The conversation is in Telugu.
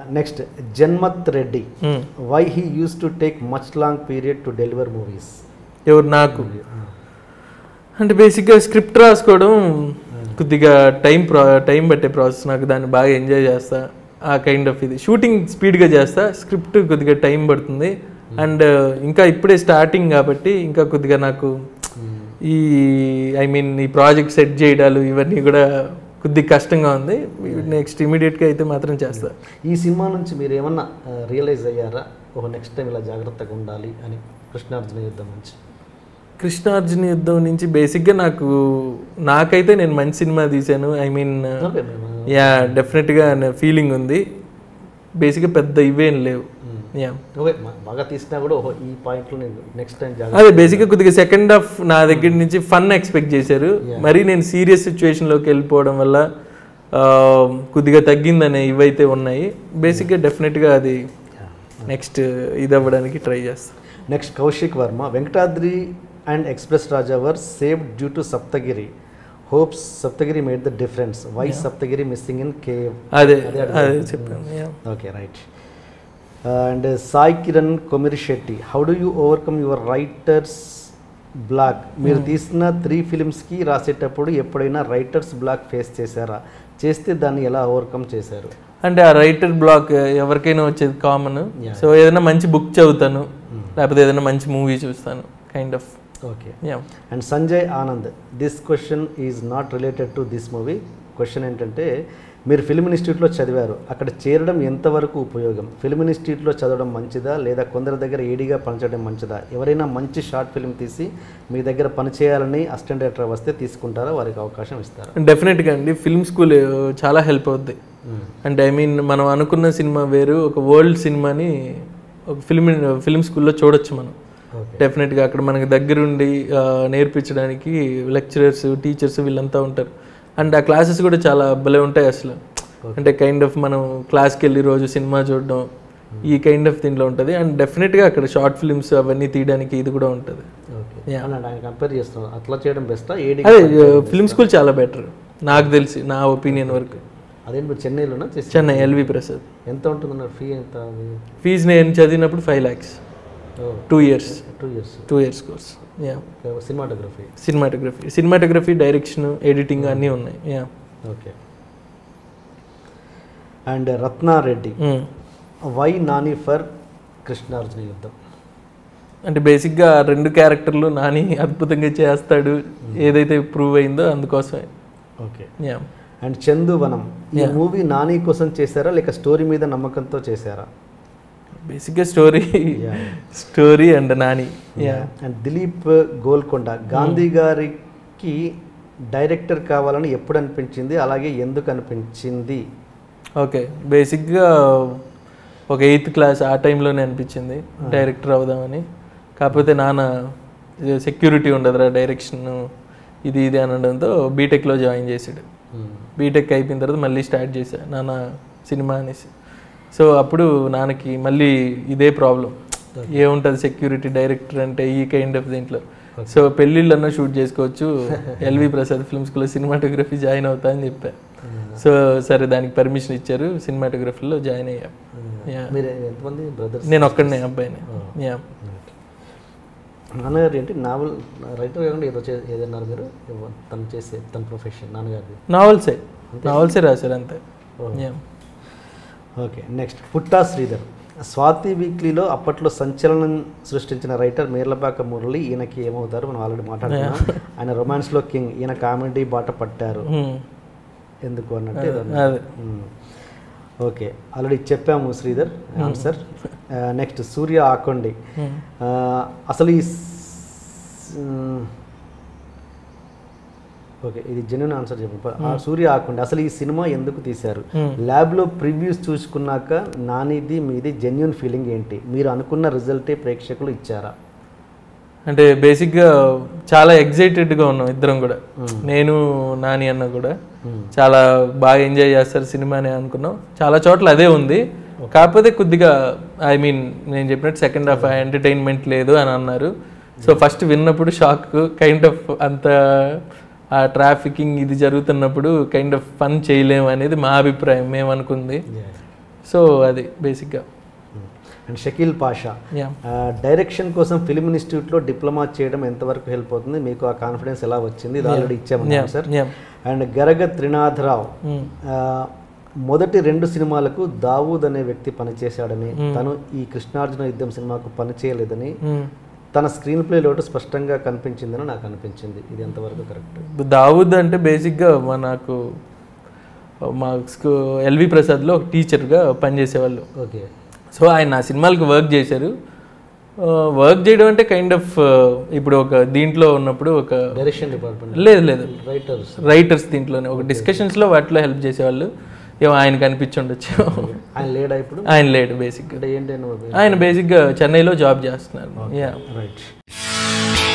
Next Janmat Reddy Hmm. Why he uses to take much long period to deliver movies ఎవరు నాకు అంటే బేసిక్గా స్క్రిప్ట్ రాసుకోవడం కొద్దిగా టైం ప్రా టైం పట్టే ప్రాసెస్ నాకు దాన్ని బాగా ఎంజాయ్ చేస్తా ఆ కైండ్ ఆఫ్ ఇది షూటింగ్ స్పీడ్గా చేస్తా స్క్రిప్ట్ కొద్దిగా టైం పడుతుంది అండ్ ఇంకా ఇప్పుడే స్టార్టింగ్ కాబట్టి ఇంకా కొద్దిగా నాకు ఈ ఐ మీన్ ఈ ప్రాజెక్ట్ సెట్ చేయడాలు ఇవన్నీ కూడా కొద్దిగా కష్టంగా ఉంది నెక్స్ట్ ఇమీడియట్గా అయితే మాత్రం చేస్తా ఈ సినిమా నుంచి మీరు ఏమన్నా రియలైజ్ అయ్యారా ఓ నెక్స్ట్ టైం ఇలా జాగ్రత్తగా ఉండాలి అని కృష్ణార్జున యుద్ధం నుంచి కృష్ణార్జున యుద్ధం నుంచి బేసిక్గా నాకు నాకైతే నేను మంచి సినిమా తీశాను ఐ మీన్ ఓకే మేము యా డెఫినెట్గా ఫీలింగ్ ఉంది బేసిక్గా పెద్ద ఇవేం లేవు యా ఓకే మా- బాగా తీసినా కూడా ఓహో ఈ పాయింట్లో నేను నెక్స్ట్ టైం జాగ్రత్త అదే బేసిక్గా కొద్దిగా సెకండ్ హాఫ్ నా దగ్గర నుంచి ఫన్ ఎక్స్పెక్ట్ చేశారు మరీ నేను సీరియస్ సిచ్యువేషన్లోకి వెళ్ళిపోవడం వల్ల ఆ, కొద్దిగా తగ్గిందనే ఇవైతే ఉన్నాయి బేసిక్గా డెఫినెట్గా అది నెక్స్ట్ ఇది అవ్వడానికి ట్రై చేస్తాను next Kaushik Varma Venkatadri and express Raja were saved due to Saptagiri hopes Saptagiri made the difference why Saptagiri missing in cave అదే అదే చెప్పాను yeah. Okay right and Sai Kiran Komiri Shetty how do you overcome your writer's block మీరు తీసిన త్రీ ఫిలిమ్స్కి రాసేటప్పుడు ఎప్పుడైనా రైటర్స్ బ్లాక్ ఫేస్ చేశారా చేస్తే దాన్ని ఎలా ఓవర్కమ్ చేశారు అంటే ఆ రైటర్ బ్లాక్ ఎవరికైనా వచ్చేది కామన్ Yeah. సో ఏదైనా మంచి బుక్ చదువుతాను లేకపోతే ఏదైనా మంచి మూవీ చూస్తాను kind of okay yeah and Sanjay Anand this question is not related to this movie question ఏంటంటే మీరు ఫిల్మ్ ఇన్స్టిట్యూట్లో చదివారు అక్కడ చేరడం ఎంతవరకు ఉపయోగం ఫిల్మ్ ఇన్స్టిట్యూట్లో చదవడం మంచిదా లేదా కొందరి దగ్గర ఏడీగా పనిచేయడం మంచిదా ఎవరైనా మంచి షార్ట్ ఫిల్మ్ తీసి మీ దగ్గర పనిచేయాలని అసిస్టెంట్ డైరెక్టర్ వస్తే తీసుకుంటారా వారికి అవకాశం ఇస్తారా డెఫినెట్గా అండి ఫిల్మ్ స్కూల్ చాలా హెల్ప్ అవుద్ది అంటే ఐ మీన్ మనం అనుకున్న సినిమా వేరు ఒక వరల్డ్ సినిమాని ఒక ఫిల్మ్ ఫిల్మ్ స్కూల్లో చూడొచ్చు మనం ఓకే డెఫినెట్గా అక్కడ మనకి దగ్గరుండి ఆ, నేర్పించడానికి లెక్చరర్స్ టీచర్స్ వీళ్ళంతా ఉంటారు అండ్ ఆ క్లాసెస్ కూడా చాలా భలే ఉంటాయి అసలు అంటే కైండ్ ఆఫ్ మనం క్లాస్కి వెళ్ళి రోజు సినిమా చూడడం ఈ కైండ్ ఆఫ్ దీంట్లో ఉంటుంది అండ్ డెఫినెట్గా అక్కడ షార్ట్ ఫిల్మ్స్ అవన్నీ తీయడానికి ఇది కూడా ఉంటుంది ఓకే Yeah. అని ఆయన కంపేర్ చేస్తున్నారు అట్లా చేయడం బెస్టా ఏడీ అదే ఫిల్మ్ స్కూల్ చాలా బెటర్ నాకు తెలిసి నా ఒపీనియన్ వరకు అదేంటి మీరు చెన్నైలోనా చేసి చెన్నై ఎల్వి ప్రసాద్ ఎంత ఉంటుందన్నారు ఫీ ఎంత ఫీజు నేను చదివినప్పుడు five lakhs two years two years two years course yeah cinematography cinematography cinematography direction editing అన్నీ ఉన్నాయి yeah okay and Ratna Reddy why Nani for Krishnarjuna Yuddham అంటే బేసిక్గా ఆ రెండు క్యారెక్టర్లు నాని అద్భుతంగా చేస్తాడు ఏదైతే ప్రూవ్ అయిందో అందుకోసమే ఓకే యా అండ్ చందు వనం ఈ మూవీ నాని కోసం చేశారా లేక స్టోరీ మీద నమ్మకంతో చేశారా బేసిక్గా story story and Nani yeah and Dilip Golconda Gandhi గారికి డైరెక్టర్ కావాలని ఎప్పుడు అనిపించింది అలాగే ఎందుకు అనిపించింది ఓకే బేసిక్గా ఒక ఎయిత్ క్లాస్ ఆ టైంలోనే అనిపించింది డైరెక్టర్ అవుదామని కాకపోతే నాన్న సెక్యూరిటీ ఉండదురా డైరెక్షన్ ఇది ఇది అనడంతో బీటెక్లో జాయిన్ చేసాడు బీటెక్ అయిపోయిన తర్వాత మళ్ళీ స్టార్ట్ చేశా నాన్న సినిమా అనేసి సో అప్పుడు నాన్నకి మళ్ళీ ఇదే ప్రాబ్లం ఏముంటుంది సెక్యూరిటీ డైరెక్టర్ అంటే ఈ కైండ్ ఆఫ్ దీంట్లో సో పెళ్ళిళ్ళన్నా షూట్ చేసుకోవచ్చు ఎల్వి ప్రసాద్ ఫిల్మ్ స్కూల్లో సినిమాటోగ్రఫీ జాయిన్ అవుతా అని చెప్పా సో సరే దానికి పర్మిషన్ ఇచ్చారు సినిమాటోగ్రఫీలో జాయిన్ అయ్యా Yeah. మీరు ఎంతమంది బ్రదర్స్ నేను ఒక్కడనే అబ్బాయిని యా నాన్నగారు ఏంటి నావల్ రైటర్ కాకుండా ఏదో చే ఏదన్నారు మీరు ఏమో తను చేసే తన ప్రొఫెషన్ నాన్నగారిది నావల్సే నావల్సే రాశారు అంతే yeah okay next Putta Sridhar Swathi వీక్లీలో అప్పట్లో సంచలనం సృష్టించిన రైటర్ మేర్లపాక మురళి ఈయనకి ఏమవుతారు మనం ఆల్రెడీ మాట్లాడుతున్నాం ఆయన రొమాన్స్లో కింగ్ ఈయన కామెడీ బాట పట్టారు Hmm. ఎందుకు అన్నట్టు ఏదో అదే. అన్నారు. మ్మ్. ఓకే ఆల్రెడీ చెప్పాము Sridhar answer next Surya Akondi Hmm. ఆ, అసలు ఈ స్- మ్, ఓకే ఇది జెన్యున్ ఆన్సర్ చెప్పు ఆ, సూర్య ఆకొండి అసలు ఈ సినిమా ఎందుకు తీశారు Hmm. ల్యాబ్లో ప్రివ్యూస్ చూసుకున్నాక నానిది మీది జెన్యున్ ఫీలింగ్ ఏంటి మీరు అనుకున్న రిజల్టే ప్రేక్షకులు ఇచ్చారా అంటే బేసిక్గా చాలా ఎగ్జైటెడ్గా ఉన్నాం ఇద్దరం కూడా నేను నాని అన్న కూడా చాలా బాగా ఎంజాయ్ చేస్తారు సినిమాని అనుకున్నాం చాలా చోట్ల అదే ఉంది కాకపోతే కొద్దిగా ఐ మీన్ నేను చెప్పినట్టు సెకండ్ హాఫ్ ఎంటర్టైన్మెంట్ లేదు అని అన్నారు సో ఫస్ట్ విన్నప్పుడు షాక్ కైండ్ ఆఫ్ అంత ఆ ట్రాఫికింగ్ ఇది జరుగుతున్నప్పుడు కైండ్ ఆఫ్ ఫన్ చేయలేము అనేది మా అభిప్రాయం మేము అనుకుంది సో అది బేసిక్గా అండ్ షకీల్ పాషా యా ఆ, డైరెక్షన్ కోసం ఫిల్మ్ ఇన్స్టిట్యూట్లో డిప్లొమా చేయడం ఎంతవరకు హెల్ప్ అవుతుంది మీకు ఆ కాన్ఫిడెన్స్ ఎలా వచ్చింది ఇది ఆల్రెడీ ఇచ్చామన్నారు sir yeah and Garaga Trinadharao ఆ, మొదటి రెండు సినిమాలకు దావూద్ అనే వ్యక్తి పనిచేశాడని తను ఈ కృష్ణార్జున యుద్ధం సినిమాకు పనిచేయలేదని తన స్క్రీన్ ప్లే లోటు స్పష్టంగా కనిపించిందని నాకు అనిపించింది ఇది ఎంతవరకు కరెక్ట్ దావుద్ అంటే బేసిక్గా మనకు మా ఎల్వి ప్రసాద్లో ఒక టీచర్గా పనిచేసేవాళ్ళు ఓకే సో ఆయన నా సినిమాలకు వర్క్ చేశారు వర్క్ చేయడం అంటే కైండ్ ఆఫ్ ఇప్పుడు ఒక దీంట్లో ఉన్నప్పుడు ఒక డైరెక్షన్ డిపార్ట్మెంట్ లేదు లేదు రైటర్స్ రైటర్స్ దీంట్లోనే ఒక డిస్కషన్స్లో వాటిలో హెల్ప్ చేసేవాళ్ళు ఏమో ఆయనకు అనిపించుండొచ్చు ఆయన లేడా ఇప్పుడు ఆయన లేడు బేసిక్గా అంటే ఏంటి ఆయన బేసిక్గా చెన్నైలో జాబ్ చేస్తున్నారు యా రైట్